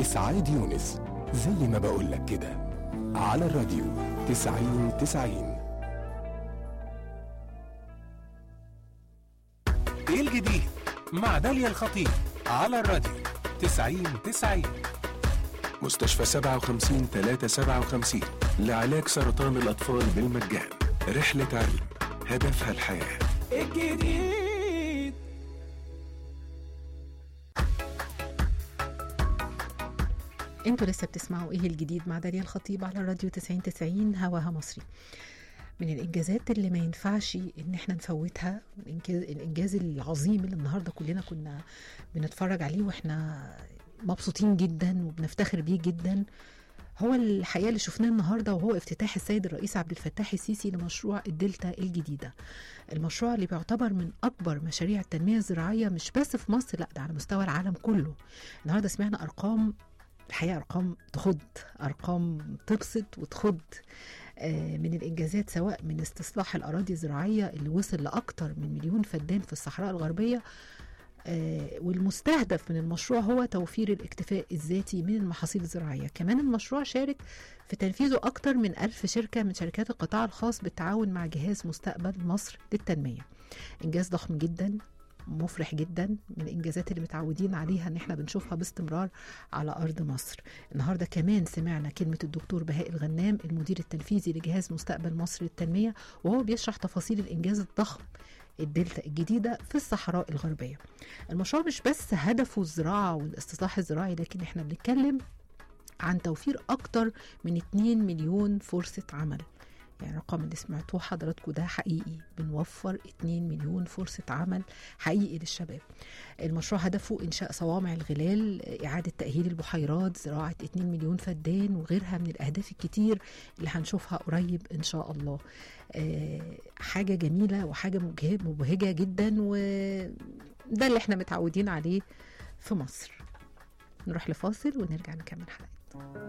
إسعاد يونس زي ما بقولك كده على الراديو تسعين تسعين ايه الجديد مع داليا الخطيب على الراديو تسعين تسعين مستشفى 57 357 لعلاج سرطان الأطفال بالمجان رحلة علم هدفها الحياة الجديد انتوا لسه بتسمعوا ايه الجديد مع داليا الخطيب على الراديو 90 90 هواها مصري من الانجازات اللي ما ينفعش ان احنا نفوتها الانجاز, الانجاز العظيم اللي النهارده كلنا كنا بنتفرج عليه واحنا مبسوطين جدا وبنفتخر بيه جدا هو الحقيقه اللي شفناه النهارده وهو افتتاح السيد الرئيس عبد الفتاح السيسي لمشروع الدلتا الجديده المشروع اللي بيعتبر من اكبر مشاريع التنميه الزراعيه مش بس في مصر لا ده على مستوى العالم كله النهارده سمعنا ارقام الحقيقه ارقام تخض ارقام تبسط وتخض آه، من الانجازات سواء من استصلاح الاراضي الزراعيه اللي وصل لاكثر من مليون فدان في الصحراء الغربيه آه، والمستهدف من المشروع هو توفير الاكتفاء الذاتي من المحاصيل الزراعية كمان المشروع شارك في تنفيذه أكثر من ألف شركة من شركات القطاع الخاص بالتعاون مع جهاز مستقبل مصر للتنمية إنجاز ضخم جدا مفرح جدا من الانجازات اللي متعودين عليها ان احنا بنشوفها باستمرار على ارض مصر النهارده كمان سمعنا كلمه الدكتور بهاء الغنام المدير التنفيذي لجهاز مستقبل مصر للتنميه وهو بيشرح تفاصيل الانجاز الضخم الدلتا الجديدة في الصحراء الغربية المشروع مش بس هدفه الزراعة والاستصلاح الزراعي لكن احنا بنتكلم عن توفير أكتر من 2 مليون فرصة عمل يعني الرقم اللي سمعتوه حضراتكم ده حقيقي بنوفر 2 مليون فرصة عمل حقيقي للشباب المشروع هدفه إنشاء صوامع الغلال إعادة تأهيل البحيرات زراعة 2 مليون فدان وغيرها من الأهداف الكتير اللي هنشوفها قريب إن شاء الله آه، حاجة جميلة وحاجة مبهجة مبهجة جدا وده اللي احنا متعودين عليه في مصر نروح لفاصل ونرجع نكمل حلقتنا